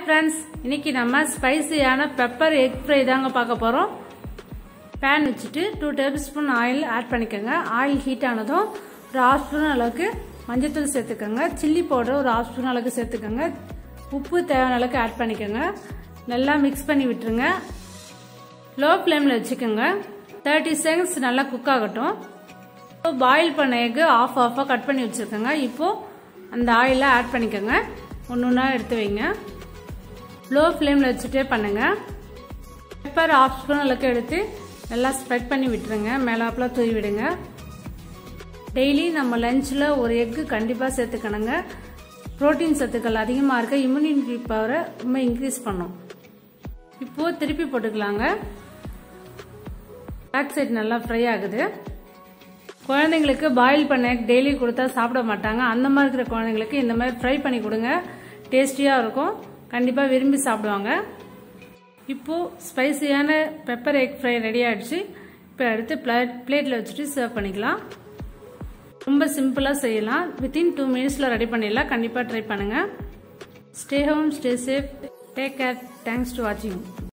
friends இன்னைக்கு நம்ம ஸ்பைசியான pepper egg fry தாங்க பார்க்க போகிறோம் பேன் வச்சுட்டு two tablespoon oil add பண்ணிக்கோங்க ஆயில் ஹீட் ஆனதும் ஒரு ஹாஃப் ஸ்பூன் அளவுக்கு மஞ்சத்தூள் சேர்த்துக்கோங்க சில்லி பவுடர் ஒரு ஹாஃப் ஸ்பூன் அளவுக்கு சேர்த்துக்கோங்க உப்பு தேவையான அளவுக்கு ஆட் பண்ணிக்கோங்க நல்லா மிக்ஸ் பண்ணி விட்டுருங்க லோ ஃப்ளேமில் வச்சுக்கோங்க தேர்ட்டி செகண்ட்ஸ் நல்லா குக் ஆகட்டும் பாயில் பண்ண எக்கு ஆஃப் ஆஃபாக கட் பண்ணி வச்சுருக்கோங்க இப்போது அந்த ஆயிலை ஆட் பண்ணிக்கோங்க ஒன்று ஒன்றா எடுத்து வைங்க லோ ஃப்ளேமில் வச்சுட்டே பண்ணுங்கள் பெப்பர் ஆஃப் ஸ்பூன் அளவுக்கு எடுத்து நல்லா ஸ்ப்ரெட் பண்ணி விட்டுருங்க மேலாப்பில் தூவி விடுங்க டெய்லி நம்ம லஞ்சில் ஒரு எக்கு கண்டிப்பாக சேர்த்துக்கணுங்க ப்ரோட்டீன் சத்துக்கள் அதிகமாக இருக்க இம்யூனிட்டி பவரை ரொம்ப இன்க்ரீஸ் பண்ணும் இப்போது திருப்பி போட்டுக்கலாங்க பேக் சைட் நல்லா ஃப்ரை ஆகுது குழந்தைங்களுக்கு பாயில் பண்ண டெய்லி கொடுத்தா சாப்பிட மாட்டாங்க அந்த மாதிரி இருக்கிற குழந்தைங்களுக்கு இந்த மாதிரி ஃப்ரை பண்ணி கொடுங்க டேஸ்டியாக இருக்கும் கண்டிப்பாக விரும்பி சாப்பிடுவாங்க இப்போது ஸ்பைசியான பெப்பர் எக் ஃப்ரை ரெடி ஆகிடுச்சு இப்போ எடுத்து பிளேட் பிளேட்டில் வச்சுட்டு சர்வ் பண்ணிக்கலாம் ரொம்ப சிம்பிளாக செய்யலாம் வித்தின் டூ மினிட்ஸில் ரெடி பண்ணிடலாம் கண்டிப்பாக ட்ரை பண்ணுங்கள் stay home stay safe take care thanks to வாட்சிங்